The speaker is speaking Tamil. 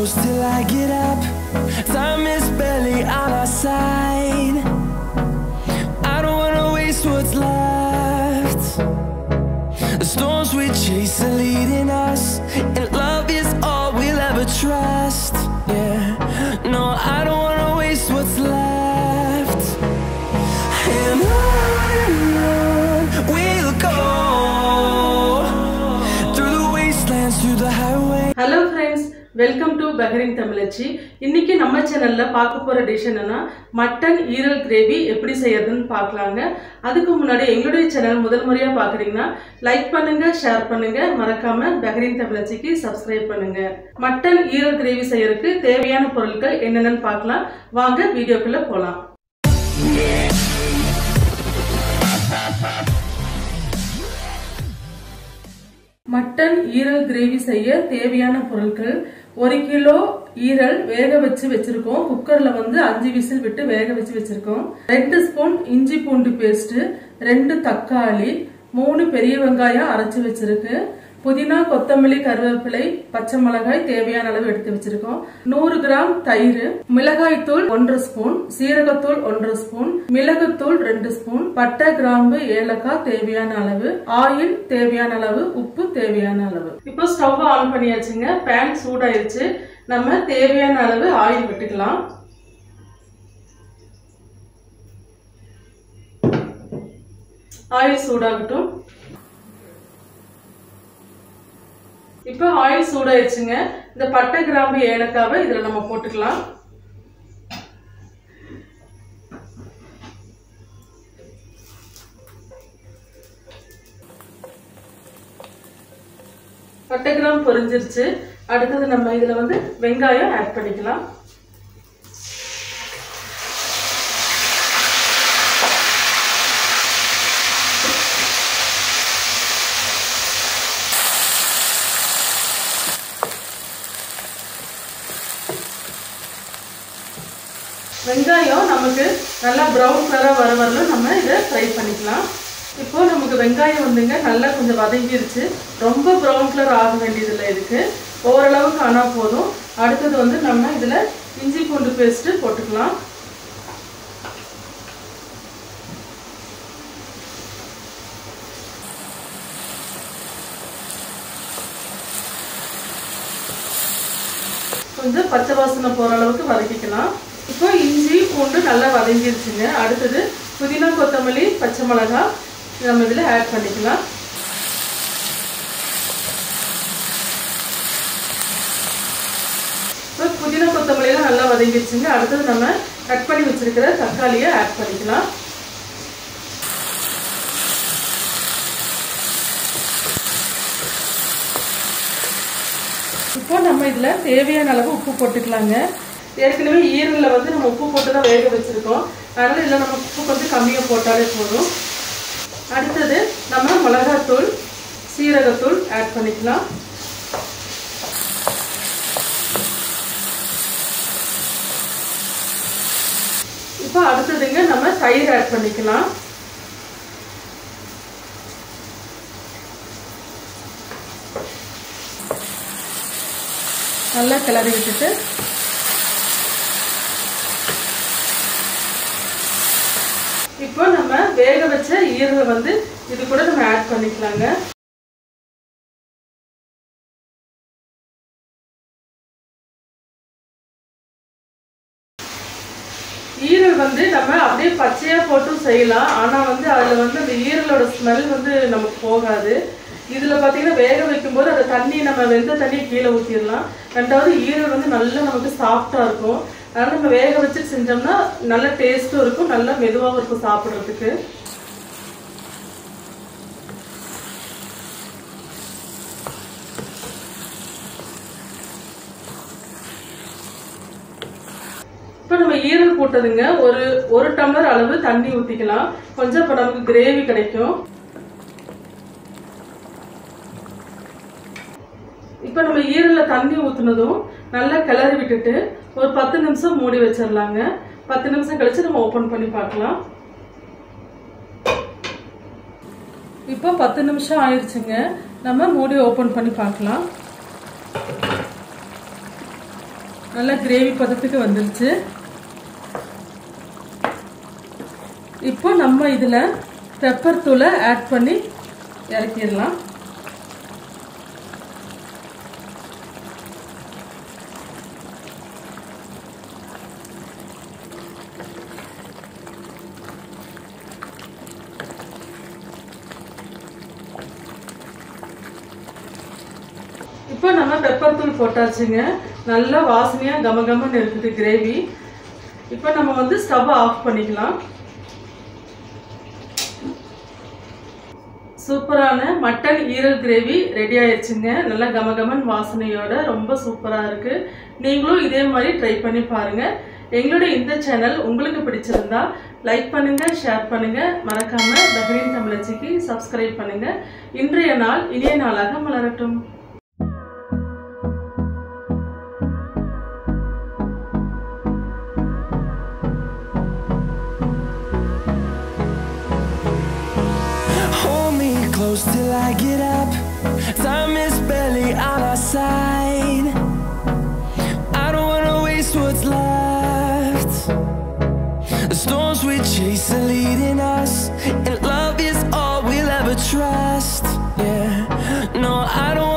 close till I get up. Time is barely on our side. I don't wanna waste what's left. The storms we chase are leading us, and love is all we'll ever trust. Yeah, no, I don't wanna waste what's left. And on we'll go through the wastelands, through the highway. Hello friends welcome to Bahrain தமிழச்சி இன்னைக்கு நம்ம சேனல்ல பார்க்க போற டிஷ் என்னன்னா மட்டன் ஈரல் கிரேவி எப்படி செய்யறதுன்னு பார்க்கலாங்க அதுக்கு முன்னாடி எங்களுடைய சேனல் முதல் முறையா பார்க்குறீங்கன்னா லைக் பண்ணுங்க ஷேர் பண்ணுங்க மறக்காம பஹரின் தமிழச்சிக்கு சப்ஸ்கிரைப் பண்ணுங்க மட்டன் ஈரல் கிரேவி செய்யறதுக்கு தேவையான பொருட்கள் என்னென்னு பார்க்கலாம் வாங்க வீடியோக்குள்ள போலாம் மட்டன் ஈரல் கிரேவி செய்ய தேவையான பொருட்கள் ஒரு கிலோ ஈரல் வேக வச்சு வச்சிருக்கோம் குக்கர்ல வந்து அஞ்சு விசில் விட்டு வேக வச்சு வச்சிருக்கோம் ரெண்டு ஸ்பூன் இஞ்சி பூண்டு பேஸ்ட் ரெண்டு தக்காளி மூணு பெரிய வெங்காயம் அரைச்சு வச்சிருக்கு புதினா கொத்தமல்லி கருவேப்பிலை பச்சை மிளகாய் தேவையான அளவு எடுத்து வச்சிருக்கோம் நூறு கிராம் தயிர் மிளகாய் தூள் ஒன்றரை ஸ்பூன் சீரகத்தூள் ஒன்றரை ஸ்பூன் மிளகுத்தூள் ரெண்டு ஸ்பூன் பட்டை கிராம்பு ஏலக்காய் தேவையான அளவு ஆயில் தேவையான அளவு உப்பு தேவையான அளவு இப்போ ஸ்டவ் ஆன் பண்ணியாச்சுங்க பேன் சூடாயிருச்சு நம்ம தேவையான அளவு ஆயில் விட்டுக்கலாம் ஆயில் சூடாகட்டும் இப்போ ஆயில் சூடாயிருச்சுங்க இந்த பட்டை கிராம்பு ஏலக்காவை இதில் நம்ம போட்டுக்கலாம் பட்டை கிராம் பொரிஞ்சிருச்சு அடுத்தது நம்ம இதில் வந்து வெங்காயம் ஆட் பண்ணிக்கலாம் வெங்காயம் நமக்கு நல்லா ப்ரௌன் கலராக வர வரலும் நம்ம இதை ஃப்ரை பண்ணிக்கலாம் இப்போ நமக்கு வெங்காயம் வந்துங்க நல்லா கொஞ்சம் வதங்கிருச்சு ரொம்ப ப்ரௌன் கலர் ஆக வேண்டியதில்லை இதுக்கு ஓரளவுக்கு ஆனால் போதும் அடுத்தது வந்து நம்ம இதில் இஞ்சி பூண்டு பேஸ்ட்டு போட்டுக்கலாம் கொஞ்சம் பச்சை வாசனை போகிற அளவுக்கு வதக்கிக்கலாம் இப்போ இஞ்சி பூண்டு நல்லா வதங்கிருச்சுங்க அடுத்தது புதினா கொத்தமல்லி பச்சை மிளகாய் நம்ம இதில் ஆட் பண்ணிக்கலாம் இப்போ புதினா கொத்தமல்லியெல்லாம் நல்லா வதங்கிருச்சுங்க அடுத்தது நம்ம கட் பண்ணி வச்சிருக்கிற தக்காளியை ஆட் பண்ணிக்கலாம் இப்போ நம்ம இதில் தேவையான அளவு உப்பு போட்டுக்கலாங்க ஏற்கனவே ஈரலில் வந்து நம்ம உப்பு போட்டு தான் வேக வச்சுருக்கோம் அதனால் இதில் நம்ம உப்பு கொஞ்சம் கம்மியாக போட்டாலே போதும் அடுத்தது நம்ம மிளகாத்தூள் சீரகத்தூள் ஆட் பண்ணிக்கலாம் இப்போ அடுத்ததுங்க நம்ம தயிர் ஆட் பண்ணிக்கலாம் நல்லா கிளறி விட்டுட்டு இப்போ நம்ம வேக வச்ச ஈரலை வந்து இது கூட நம்ம ஆட் பண்ணிக்கலாங்க ஈரல் வந்து நம்ம அப்படியே பச்சையா போட்டும் செய்யலாம் ஆனா வந்து அதுல வந்து அந்த ஈரலோட ஸ்மெல் வந்து நமக்கு போகாது இதுல பாத்தீங்கன்னா வேக வைக்கும்போது அந்த தண்ணி நம்ம வெந்த தண்ணியை கீழே ஊற்றிடலாம் ரெண்டாவது ஈரல் வந்து நல்லா நமக்கு சாஃப்டா இருக்கும் அதனால நம்ம வேக வச்சு செஞ்சோம்னா நல்ல டேஸ்ட்டும் இருக்கும் நல்லா மெதுவாகவும் இருக்கும் சாப்பிட்றதுக்கு இப்போ நம்ம ஈரல் போட்டதுங்க ஒரு ஒரு டம்ளர் அளவு தண்ணி ஊற்றிக்கலாம் கொஞ்சம் இப்போ நமக்கு கிரேவி கிடைக்கும் இப்போ நம்ம ஈரலில் தண்ணி ஊற்றுனதும் நல்லா கிளறி விட்டுட்டு ஒரு பத்து நிமிஷம் மூடி வச்சிடலாங்க பத்து நிமிஷம் கழிச்சு நம்ம ஓப்பன் பண்ணி பார்க்கலாம் இப்போ பத்து நிமிஷம் ஆயிடுச்சுங்க நம்ம மூடி ஓப்பன் பண்ணி பார்க்கலாம் நல்லா கிரேவி பதத்துக்கு வந்துருச்சு இப்போ நம்ம இதில் பெப்பர் தூளை ஆட் பண்ணி இறக்கிடலாம் இப்போ நம்ம பெப்பர் தூள் போட்டாச்சுங்க நல்லா வாசனையாக கம கமன்னு இருக்குது கிரேவி இப்போ நம்ம வந்து ஸ்டவ்வை ஆஃப் பண்ணிக்கலாம் சூப்பரான மட்டன் ஈரல் கிரேவி ரெடி ஆயிடுச்சுங்க நல்லா கமகமன் வாசனையோட ரொம்ப சூப்பராக இருக்குது நீங்களும் இதே மாதிரி ட்ரை பண்ணி பாருங்கள் எங்களுடைய இந்த சேனல் உங்களுக்கு பிடிச்சிருந்தா லைக் பண்ணுங்க ஷேர் பண்ணுங்க மறக்காம பஹ்ரீன் தமிழச்சிக்கு சப்ஸ்கிரைப் பண்ணுங்க இன்றைய நாள் இனிய நாளாக மலரட்டும் Hold me close till I get up. Time is barely on our side. I don't wanna waste what's left. The storms we chase are leading us, and love is all we'll ever trust. Yeah, no, I don't